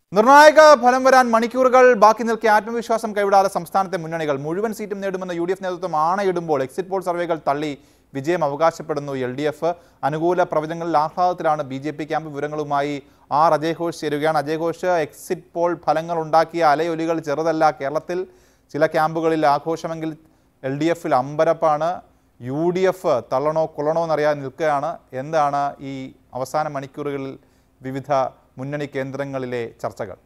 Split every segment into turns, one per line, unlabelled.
നിർണായക ഫലം വരാൻ മണിക്കൂറുകൾ ബാക്കി നിൽക്കെ ആത്മവിശ്വാസം കൈവിടാതെ സംസ്ഥാനത്തെ മുന്നണികൾ മുഴുവൻ സീറ്റും നേടുമെന്ന് യു ഡി എഫ് നേതൃത്വം ആണയിടുമ്പോൾ എക്സിറ്റ് പോൾ സർവേകൾ തള്ളി വിജയം അവകാശപ്പെടുന്നു എൽ ഡി എഫ് അനുകൂല പ്രവചനങ്ങളിൽ ആഹ്ലാദത്തിലാണ് ബി ജെ പി ക്യാമ്പ് വിവരങ്ങളുമായി ആർ അജയ് ഘോഷ് ചേരുകയാണ് അജയ് ഘോഷ് എക്സിറ്റ് പോൾ ഫലങ്ങൾ ഉണ്ടാക്കിയ അലയൊലികൾ ചെറുതല്ല കേരളത്തിൽ ചില ക്യാമ്പുകളിൽ ആഘോഷമെങ്കിൽ എൽ ഡി എഫിൽ അമ്പരപ്പാണ് യു ഡി എഫ് തള്ളണോ കൊള്ളണോ എന്നറിയാതെ നിൽക്കുകയാണ് എന്താണ് ഈ അവസാന മണിക്കൂറുകളിൽ വിവിധ മുന്നണി കേന്ദ്രങ്ങളിലെ ചർച്ചകൾ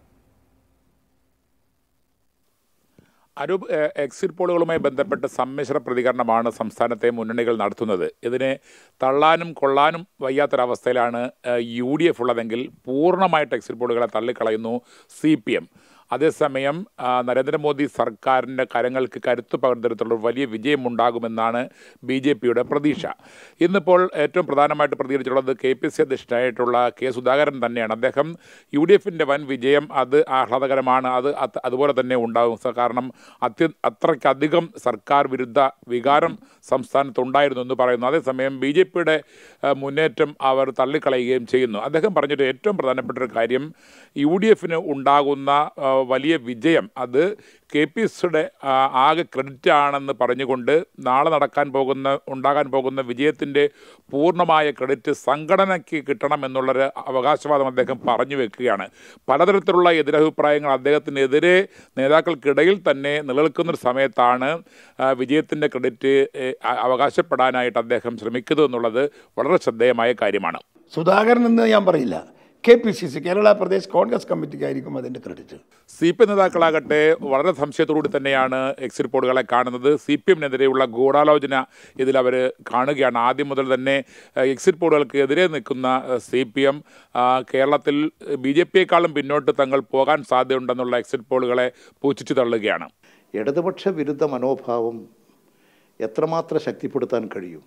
അനൂപ് ഏഹ്, എക്സിറ്റ് പോളുകളുമായി ബന്ധപ്പെട്ട് സമ്മിശ്ര പ്രതികരണമാണ് സംസ്ഥാനത്തെ മുന്നണികൾ നടത്തുന്നത് ഇതിനെ തള്ളാനും കൊള്ളാനും വയ്യാത്തൊരവസ്ഥയിലാണ് ഏഹ്, യു ഡി എഫ് ഉള്ളതെങ്കിൽ പൂർണ്ണമായിട്ട് എക്സിറ്റ് പോളുകളെ തള്ളിക്കളയുന്നു സി പി എം അതേസമയം ആ, നരേന്ദ്രമോദി സർക്കാരിൻ്റെ കരങ്ങൾക്ക് കരുത്തു പകർന്നെടുത്തുള്ള ഒരു വലിയ വിജയമുണ്ടാകുമെന്നാണ് ബി ജെ പിയുടെ പ്രതീക്ഷ ഇന്നിപ്പോൾ ഏറ്റവും പ്രധാനമായിട്ട് പ്രതികരിച്ചിട്ടുള്ളത് കെ പി സി അധ്യക്ഷനായിട്ടുള്ള കെ സുധാകരൻ തന്നെയാണ് അദ്ദേഹം യു ഡി എഫിൻ്റെ വൻ വിജയം അത് ആഹ്ലാദകരമാണ് അത് അത് അതുപോലെ തന്നെ ഉണ്ടാകും സ- കാരണം അത്യ അത്രയ്ക്കധികം സർക്കാർ വിരുദ്ധ വികാരം സംസ്ഥാനത്തുണ്ടായിരുന്നു എന്ന് പറയുന്നു അതേസമയം ബി ജെ പിയുടെ മുന്നേറ്റം അവർ തള്ളിക്കളയുകയും ചെയ്യുന്നു അദ്ദേഹം പറഞ്ഞിട്ട് ഏറ്റവും പ്രധാനപ്പെട്ട ഒരു കാര്യം യു ഡി എഫിന് ഉണ്ടാകുന്ന ആ, വലിയ വിജയം അത് കെ പി സിയുടെ ആകെ ക്രെഡിറ്റ് ആണെന്ന് പറഞ്ഞുകൊണ്ട് നാളെ നടക്കാൻ പോകുന്ന ഉണ്ടാകാൻ പോകുന്ന വിജയത്തിൻ്റെ പൂർണ്ണമായ ക്രെഡിറ്റ് സംഘടനയ്ക്ക് കിട്ടണം എന്നുള്ളൊരു അവകാശവാദം അദ്ദേഹം പറഞ്ഞു വെക്കുകയാണ് പലതരത്തിലുള്ള എതിരഭിപ്രായങ്ങൾ അദ്ദേഹത്തിനെതിരെ നേതാക്കൾക്കിടയിൽ തന്നെ നിലനിൽക്കുന്നൊരു സമയത്താണ് വിജയത്തിൻ്റെ ക്രെഡിറ്റ് ഏഹ്, അ- അവകാശപ്പെടാനായിട്ട് അദ്ദേഹം ശ്രമിക്കുന്നത് എന്നുള്ളത് വളരെ ശ്രദ്ധേയമായ കാര്യമാണ്
സുധാകരൻ എന്ന് ഞാൻ പറയില്ല K P C C Kerala Pradesh Congress കമ്മിറ്റിക്കായിരിക്കും അതിൻ്റെ ക്രെഡിറ്റ്
സി പി എം നേതാക്കളാകട്ടെ വളരെ സംശയത്തോടുകൂടി തന്നെയാണ് എക്സിറ്റ് റിപ്പോർട്ടുകളെ കാണുന്നത് സി പി എമ്മിനെതിരെയുള്ള ഗൂഢാലോചന ഇതിൽ അവർ കാണുകയാണ് ആദ്യം മുതൽ തന്നെ ഏഹ്, എക്സിറ്റ് പോളുകൾക്ക് എതിരെ നിൽക്കുന്ന സി പി എം കേരളത്തിൽ ബി ജെ പിയെക്കാളും പിന്നോട്ട് തങ്ങൾ പോകാൻ സാധ്യതയുണ്ടെന്നുള്ള എക്സിറ്റ് പോളുകളെ പൂച്ചിച്ചു തള്ളുകയാണ്
ഇടതുപക്ഷ വിരുദ്ധ മനോഭാവം എത്രമാത്രം ശക്തിപ്പെടുത്താൻ കഴിയും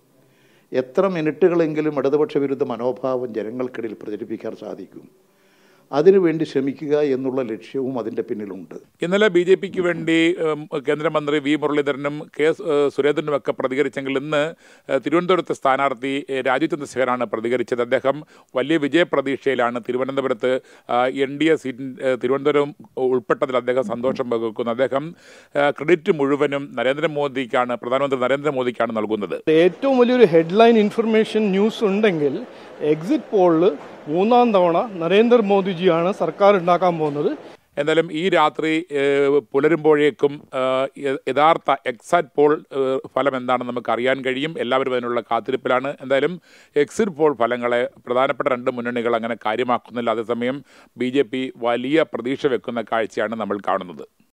എത്ര മിനിറ്റുകളെങ്കിലും ഇടതുപക്ഷ വിരുദ്ധ മനോഭാവം ജനങ്ങൾക്കിടയിൽ പ്രചരിപ്പിക്കാൻ സാധിക്കും അതിനുവേണ്ടി ശ്രമിക്കുക എന്നുള്ള ലക്ഷ്യവും അതിൻ്റെ പിന്നിലുണ്ട്
ഇന്നലെ ബി ജെ പിക്ക് വേണ്ടി ഉം, കേന്ദ്രമന്ത്രി വി മുരളീധരനും കെ സ്- ഏഹ് സുരേന്ദ്രനും ഒക്കെ പ്രതികരിച്ചെങ്കിൽ ഇന്ന് ഏഹ്, തിരുവനന്തപുരത്തെ സ്ഥാനാർത്ഥി ഏഹ്, രാജീവ് ചന്ദ്രശേഖരാണ് പ്രതികരിച്ചത് അദ്ദേഹം വലിയ വിജയപ്രതീക്ഷയിലാണ് തിരുവനന്തപുരത്ത് എൻ ഡി എ സീറ്റ് ഏഹ്, തിരുവനന്തപുരം ഉൾപ്പെട്ടതിൽ അദ്ദേഹം സന്തോഷം പകർക്കുന്നു അദ്ദേഹം ഏഹ്, ക്രെഡിറ്റ് മുഴുവനും നരേന്ദ്രമോദിക്കാണ് പ്രധാനമന്ത്രി നരേന്ദ്രമോദിക്കാണ് നൽകുന്നത്
ഏറ്റവും വലിയൊരു ഹെഡ്ലൈൻ ഇൻഫർമേഷൻ ന്യൂസ് ഉണ്ടെങ്കിൽ എക്സിറ്റ് പോളിൽ മൂന്നാം തവണ നരേന്ദ്രമോദിജിയാണ് സർക്കാർ ഉണ്ടാക്കാൻ പോകുന്നത്
എന്തായാലും ഈ രാത്രി ഏഹ്, പുലരുമ്പോഴേക്കും ഏഹ്, യ- യഥാർത്ഥ എക്സാക്ട് പോൾ ഏഹ്, ഫലം എന്താണെന്ന് നമുക്ക് അറിയാൻ കഴിയും എല്ലാവരും അതിനുള്ള കാത്തിരിപ്പിലാണ് എന്തായാലും എക്സിറ്റ് പോൾ ഫലങ്ങളെ പ്രധാനപ്പെട്ട രണ്ട് മുന്നണികൾ അങ്ങനെ കാര്യമാക്കുന്നില്ല അതേസമയം ബി വലിയ പ്രതീക്ഷ വെക്കുന്ന കാഴ്ചയാണ് നമ്മൾ കാണുന്നത്